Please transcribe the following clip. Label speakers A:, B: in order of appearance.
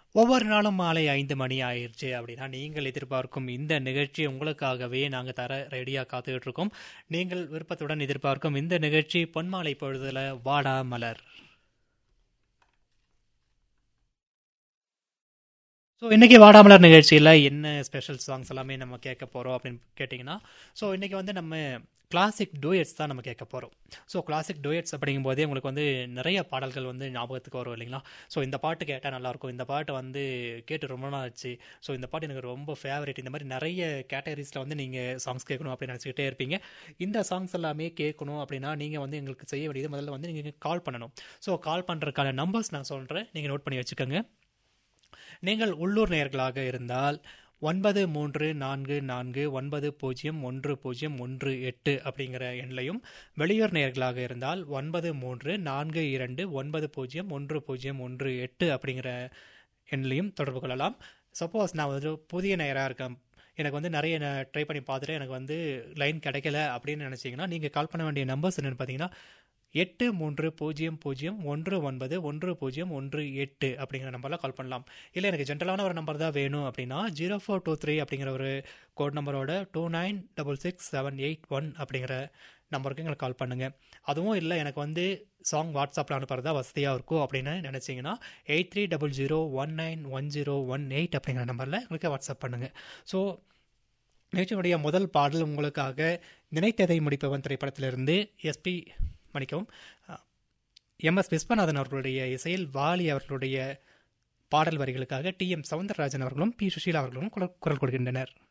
A: ஒவ்வொரு நாளும் மாலை ஐந்து மணி ஆயிடுச்சு அப்படின்னா நீங்கள் எதிர்பார்க்கும் இந்த நிகழ்ச்சி உங்களுக்காகவே நாங்கள் தர ரெடியாக காத்துக்கிட்டு இருக்கோம் நீங்கள் விருப்பத்துடன் எதிர்பார்க்கும் இந்த நிகழ்ச்சி பொன்மாலை பொழுதுல வாடா மலர் ஸோ இன்றைக்கி வாடாமலர் நிகழ்ச்சியில் என்ன ஸ்பெஷல் சாங்ஸ் எல்லாமே நம்ம கேட்க போகிறோம் அப்படின்னு கேட்டிங்கன்னா ஸோ இன்றைக்கி வந்து நம்ம கிளாசிக் டூயட்ஸ் தான் நம்ம கேட்க போகிறோம் ஸோ கிளாசிக் டூயட்ஸ் அப்படிங்கும் போதே உங்களுக்கு வந்து நிறைய பாடல்கள் வந்து ஞாபகத்துக்கு வரும் இல்லைங்களா ஸோ இந்த பாட்டு கேட்டால் நல்லாயிருக்கும் இந்த பாட்டு வந்து கேட்டு ரொம்ப நாள் ஆச்சு ஸோ இந்த பாட்டு எனக்கு ரொம்ப ஃபேவரட் இந்த மாதிரி நிறைய கேட்டகரிஸில் வந்து நீங்கள் சாங்ஸ் கேட்கணும் அப்படின்னு நினச்சிக்கிட்டே இருப்பீங்க இந்த சாங்ஸ் எல்லாமே கேட்கணும் அப்படின்னா நீங்கள் வந்து எங்களுக்கு செய்ய வேண்டியது முதல்ல வந்து நீங்கள் கால் பண்ணணும் ஸோ கால் பண்ணுறதுக்கான நம்பர்ஸ் நான் சொல்கிறேன் நீங்கள் நோட் பண்ணி வச்சுக்கோங்க நீங்கள் உள்ளூர் நேயர்களாக இருந்தால் ஒன்பது மூன்று நான்கு நான்கு ஒன்பது பூஜ்ஜியம் ஒன்று பூஜ்ஜியம் ஒன்று எட்டு அப்படிங்கிற எண்ணையும் வெளியூர் நேயர்களாக இருந்தால் ஒன்பது மூன்று நான்கு இரண்டு ஒன்பது பூஜ்ஜியம் ஒன்று பூஜ்ஜியம் ஒன்று எட்டு அப்படிங்கிற எண்ணையும் தொடர்பு கொள்ளலாம் சப்போஸ் நான் வந்து புதிய நேயராக இருக்கேன் எனக்கு வந்து நிறைய ட்ரை பண்ணி பார்த்துட்டு எனக்கு வந்து லைன் கிடைக்கல அப்படின்னு நினச்சிங்கன்னா நீங்கள் கால் பண்ண வேண்டிய நம்பர்ஸ் என்னென்னு பார்த்தீங்கன்னா எட்டு மூன்று பூஜ்ஜியம் பூஜ்ஜியம் ஒன்று ஒன்பது ஒன்று பூஜ்ஜியம் ஒன்று எட்டு அப்படிங்கிற நம்பரில் கால் பண்ணலாம் இல்லை எனக்கு ஜென்ரலான ஒரு நம்பர் தான் வேணும் அப்படின்னா ஜீரோ ஃபோர் டூ த்ரீ அப்படிங்கிற ஒரு கோட் நம்பரோட two nine double six seven eight one அப்படிங்கிற நம்பருக்கு எங்களுக்கு கால் பண்ணுங்கள் அதுவும் இல்லை எனக்கு வந்து சாங் வாட்ஸ்அப்பில் அனுப்புறதா வசதியாக இருக்கும் அப்படின்னு நினச்சிங்கன்னா eight three double zero one nine one zero one eight அப்படிங்கிற நம்பரில் எங்களுக்கு வாட்ஸ்அப் பண்ணுங்கள் ஸோ நிகழ்ச்சியினுடைய முதல் பாடல் உங்களுக்காக நினைத்ததை முடிப்பவன் திரைப்படத்திலிருந்து எஸ்பி மன்னிக்கவும் எம் எஸ் விஸ்வநாதன் அவர்களுடைய இசையில் வாலி அவர்களுடைய பாடல் வரிகளுக்காக டி எம் சவுந்தரராஜன் அவர்களும் பி சுஷீலா அவர்களும் குரல் கொடுக்கின்றனர்